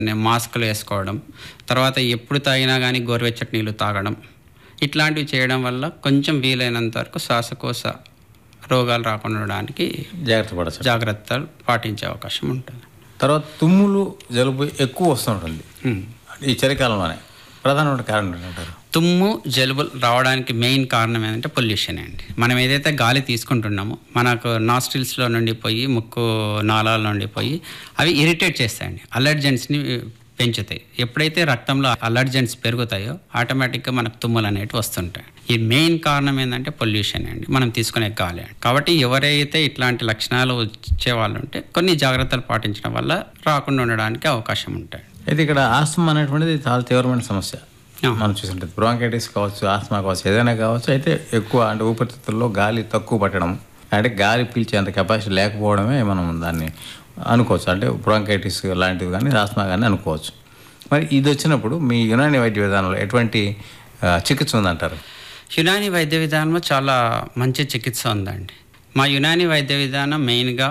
మాస్కులు వేసుకోవడం తర్వాత ఎప్పుడు తాగినా కానీ గోరువెచ్చటి నీళ్ళు తాగడం ఇట్లాంటివి చేయడం వల్ల కొంచెం వీలైనంత వరకు శ్వాసకోశ రోగాలు రాకుండా ఉండడానికి జాగ్రత్త పడచ్చు జాగ్రత్తలు పాటించే అవకాశం ఉంటుంది తర్వాత తుమ్ములు జలుబు ఎక్కువ వస్తుంటుంది ఉమ్. ఈ చలికాలంలోనే ప్రధానమైన కారణం ఏంటంటారు తుమ్ము జలుబు రావడానికి మెయిన్ కారణం ఏంటంటే పొల్యూషన్ అండి మనం ఏదైతే గాలి తీసుకుంటున్నామో మనకు నాస్ట్రిల్స్లో నుండి పోయి ముక్కు నాళాల నుండి పోయి అవి ఇరిటేట్ చేస్తాయండి అలర్జెంట్స్ని పెంచుతాయి ఎప్పుడైతే రక్తంలో అలర్జెంట్స్ పెరుగుతాయో ఆటోమేటిక్గా మనకు తుమ్ములు అనేవి వస్తుంటాయి ఈ మెయిన్ కారణం ఏంటంటే పొల్యూషన్ అండి మనం తీసుకునే గాలి అండి కాబట్టి ఎవరైతే ఇట్లాంటి లక్షణాలు వచ్చే వాళ్ళు ఉంటే కొన్ని జాగ్రత్తలు పాటించడం వల్ల రాకుండా ఉండడానికి అవకాశం ఉంటాయి అయితే ఇక్కడ ఆస్తమా అనేటువంటిది చాలా తీవ్రమైన సమస్య ఆ. మనం చూస్తుంటుంది బ్రాంకైటిస్ కావచ్చు ఆస్తమా కావచ్చు ఏదైనా కావచ్చు అయితే ఎక్కువ అంటే ఊపిరితిత్తుల్లో గాలి తక్కువ పట్టడం అంటే గాలి పీల్చేంత కెపాసిటీ లేకపోవడమే మనం దాన్ని అనుకోవచ్చు అంటే బ్రాంకైటిస్ లాంటివి కానీ ఆస్తమా కానీ అనుకోవచ్చు మరి ఇది వచ్చినప్పుడు మీ యునాని వైద్య విధానంలో ఎటువంటి ఆ, చికిత్స ఉందంటారు యునాని వైద్య విధానంలో చాలా మంచి చికిత్స ఉందండి మా యునాని వైద్య విధానం మెయిన్గా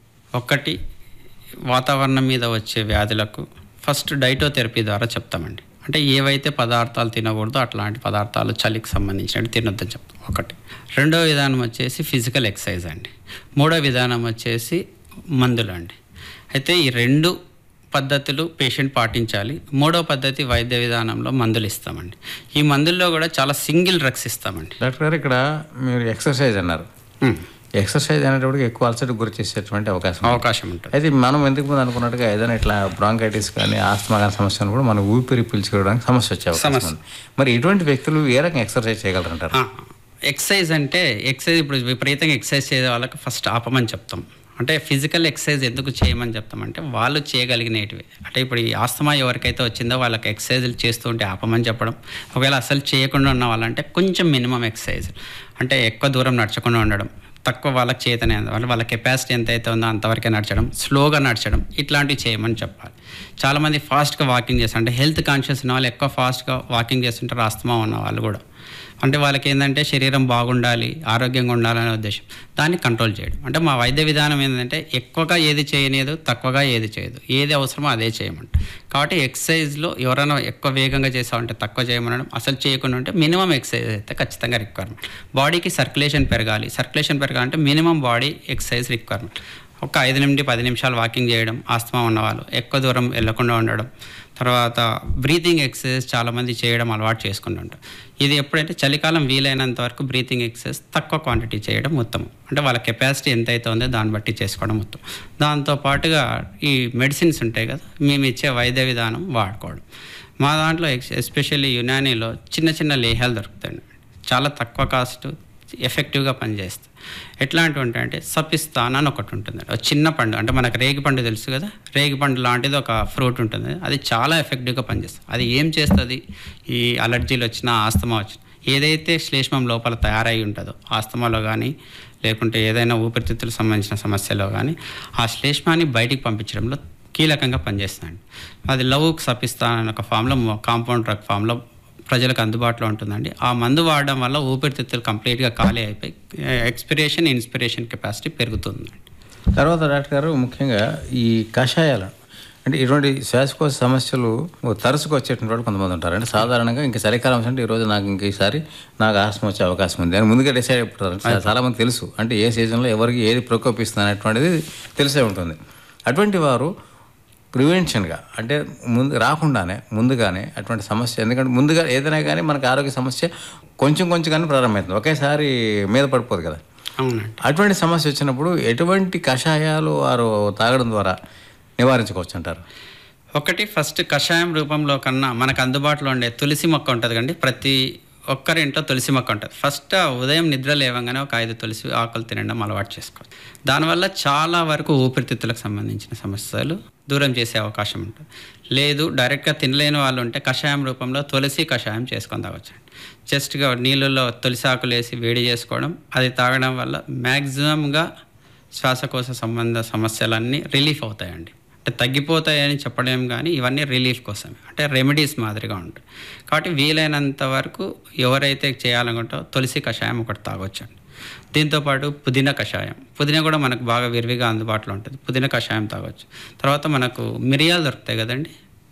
ఒకటి వాతావరణం మీద వచ్చే వ్యాధులకు ఫస్ట్ డైటోథెరపీ ద్వారా చెప్తామండి అంటే ఏవైతే పదార్థాలు తినకూడదో అట్లాంటి పదార్థాలు చలికి సంబంధించినవి తినొద్దని చెప్తాం ఒకటి రెండో విధానం వచ్చేసి ఫిజికల్ ఎక్సర్సైజ్ అండి మూడో విధానం వచ్చేసి మందులు అండి అయితే ఈ రెండు పద్ధతులు పేషెంట్ పాటించాలి మూడో పద్ధతి వైద్య విధానంలో మందులు ఇస్తామండి ఈ మందుల్లో కూడా చాలా సింగిల్ డ్రగ్స్ ఇస్తామండి డాక్టర్ గారు ఇక్కడ మీరు ఎక్సర్సైజ్ అన్నారు ఉమ్, ఎక్సర్సైజ్ అనేటప్పటికి ఎక్కువ అలసటకు గురి చేసేటువంటి అవకాశం ఉంది. అవకాశం ఉంటుంది అయితే మనం ఎందుకు ముందు అనుకున్నట్టుగా ఏదైనా ఇట్లా బ్రాంకైటిస్ కానీ ఆస్తమా కానీ సమస్య ఉన్నప్పుడు మన ఊపిరి పీల్చుకోవడానికి సమస్య వచ్చే అవకాశం ఉంది మరి ఇటువంటి వ్యక్తులు ఏ రకంగా ఎక్సర్సైజ్ చేయగలరంటారు ఆ, ఎక్సర్సైజ్ అంటే ఎక్సర్సైజ్ ఇప్పుడు విపరీతంగా ఎక్సర్సైజ్ చేసే వాళ్ళకి ఫస్ట్ ఆపమని చెప్తాం అంటే ఫిజికల్ ఎక్సర్సైజ్ ఎందుకు చేయమని చెప్తామంటే వాళ్ళు చేయగలిగినటివి అంటే ఇప్పుడు ఈ ఆస్తమా ఎవరికైతే వచ్చిందో వాళ్ళకి ఎక్సర్సైజులు చేస్తూ ఉంటే ఆపమని చెప్పడం ఒకవేళ అసలు చేయకుండా ఉన్న వాళ్ళంటే కొంచెం మినిమం ఎక్సర్సైజ్ అంటే ఎక్కువ దూరం నడచకుండా ఉండడం తక్కువ వాళ్ళకి చేతనే వాళ్ళ వాళ్ళ కెపాసిటీ ఎంత అయితే ఉందో అంతవరకే నడచడం స్లోగా నడచడం ఇట్లాంటివి చేయమని చెప్పాలి చాలామంది ఫాస్ట్గా వాకింగ్ చేస్తారు అంటే హెల్త్ కాన్షియస్ ఉన్న వాళ్ళు ఎక్కువ ఫాస్ట్గా వాకింగ్ చేస్తుంటారు ఆస్తమా ఉన్న వాళ్ళు కూడా అంటే వాళ్ళకి ఏంటంటే శరీరం బాగుండాలి ఆరోగ్యంగా ఉండాలనే ఉద్దేశం దాన్ని కంట్రోల్ చేయడం అంటే మా వైద్య విధానం ఏంటంటే ఎక్కువగా ఏది చేయలేదు తక్కువగా ఏది చేయదు ఏది అవసరమో అదే చేయమంట కాబట్టి ఎక్సర్సైజ్లో ఎవరైనా ఎక్కువ వేగంగా చేసామంటే తక్కువ చేయమనడం అసలు చేయకుండా ఉంటే మినిమం ఎక్సర్సైజ్ అయితే ఖచ్చితంగా రిక్వైర్మెంట్ బాడీకి సర్క్యులేషన్ పెరగాలి సర్క్యులేషన్ పెరగాలంటే మినిమం బాడీ ఎక్సర్సైజ్ రిక్వైర్మెంట్ ఒక ఐదు నుండి పది నిమిషాలు వాకింగ్ చేయడం ఆస్తమా ఉన్నవాళ్ళు ఎక్కువ దూరం వెళ్ళకుండా ఉండడం తర్వాత బ్రీతింగ్ ఎక్సర్సైజ్ చాలామంది చేయడం అలవాటు చేసుకుంటుంటారు ఇది ఎప్పుడైతే చలికాలం వీలైనంత వరకు బ్రీతింగ్ ఎక్సర్సైజ్ తక్కువ క్వాంటిటీ చేయడం ఉత్తమం అంటే వాళ్ళ కెపాసిటీ ఎంత అయితే ఉందో దాన్ని బట్టి చేసుకోవడం ఉత్తమం దాంతో పాటుగా ఈ మెడిసిన్స్ ఉంటాయి కదా మేము ఇచ్చే వైద్య విధానం వాడుకోవడం మా దాంట్లో ఎస్పెషల్లీ యునానీలో చిన్న చిన్న లేహాలు దొరుకుతాయి చాలా తక్కువ కాస్ట్ ఎఫెక్టివ్గా పనిచేస్తాయి ఎట్లాంటివి ఉంటాయంటే సపిస్తాన్ అని ఒకటి ఉంటుంది ఒక చిన్న పండు అంటే మనకు రేగి పండు తెలుసు కదా రేగి పండు లాంటిది ఒక ఫ్రూట్ ఉంటుంది అది చాలా ఎఫెక్టివ్గా పనిచేస్తుంది అది ఏం చేస్తుంది ఈ అలర్జీలు వచ్చినా ఆస్తమా వచ్చినా ఏదైతే శ్లేష్మం లోపల తయారై ఉంటుందో ఆస్తమాలో కానీ లేకుంటే ఏదైనా ఊపిరితిత్తులకు సంబంధించిన సమస్యలో కానీ ఆ శ్లేష్మాన్ని బయటికి పంపించడంలో కీలకంగా పనిచేస్తుంది అది లవ్ సపిస్తాన్ అనే ఒక ఫామ్లో కాంపౌండ్ డ్రగ్ ఫామ్లో ప్రజలకు అందుబాటులో ఉంటుందండి ఆ మందు వాడడం వల్ల ఊపిరితిత్తులు కంప్లీట్గా ఖాళీ అయిపోయి ఎక్స్పిరేషన్ ఇన్స్పిరేషన్ కెపాసిటీ పెరుగుతుంది తర్వాత డాక్టర్ గారు ముఖ్యంగా ఈ కషాయాలు అంటే ఇటువంటి శ్వాసకోశ సమస్యలు తరచుగా వచ్చేటువంటి వాళ్ళు కొంతమంది ఉంటారు అంటే సాధారణంగా ఇంకా చలికాలం అంటే ఈరోజు నాకు ఇంక ఈసారి నాకు ఆస్తమా వచ్చే అవకాశం ఉంది అని ముందుగా డిసైడ్ అయిపోతారు చా- చాలా మంది తెలుసు అంటే ఏ సీజన్లో ఎవరికి ఏది ప్రకోపిస్తుంది అనేటువంటిది తెలిసే ఉంటుంది అటువంటి వారు ప్రివెన్షన్గా అంటే ముందు రాకుండానే ముందుగానే అటువంటి సమస్య ఎందుకంటే ముందుగా ఏదైనా కానీ మనకు ఆరోగ్య సమస్య కొంచెం కొంచెం కానీ ప్రారంభమవుతుంది ఒకేసారి మీద పడిపోదు కదా అవునండి అటువంటి సమస్య వచ్చినప్పుడు ఎటువంటి కషాయాలు వారు తాగడం ద్వారా నివారించుకోవచ్చు అంటారు ఒకటి ఫస్ట్ కషాయం రూపంలో కన్నా మనకు అందుబాటులో ఉండే తులసి మొక్క ఉంటుంది కండి ప్రతి ఒక్కరి ఇంట్లో తులసి మొక్క ఉంటుంది ఫస్ట్ ఆ ఉదయం నిద్ర లేవగానే ఒక ఐదు తులసి ఆకులు తినడం అలవాటు చేసుకోవాలి దానివల్ల చాలా వరకు ఊపిరితిత్తులకు సంబంధించిన సమస్యలు దూరం చేసే అవకాశం ఉంటుంది లేదు డైరెక్ట్గా తినలేని వాళ్ళు ఉంటే కషాయం రూపంలో తులసి కషాయం చేసుకొని తాగొచ్చండి జస్ట్గా నీళ్ళల్లో తులసి ఆకులు వేసి వేడి చేసుకోవడం అది తాగడం వల్ల మ్యాక్సిమంగా శ్వాసకోశ సంబంధ సమస్యలన్నీ రిలీఫ్ అవుతాయండి అంటే తగ్గిపోతాయని చెప్పలేం కానీ ఇవన్నీ రిలీఫ్ కోసమే అంటే రెమెడీస్ మాదిరిగా ఉంటాయి కాబట్టి వీలైనంత వరకు ఎవరైతే చేయాలనుకుంటో తులసి కషాయం ఒకటి తాగొచ్చండి దీంతోపాటు పుదీనా కషాయం పుదీనా కూడా మనకు బాగా విరివిగా అందుబాటులో ఉంటుంది పుదీనా కషాయం తాగొచ్చు తర్వాత మనకు మిరియాలు దొరుకుతాయి కదండి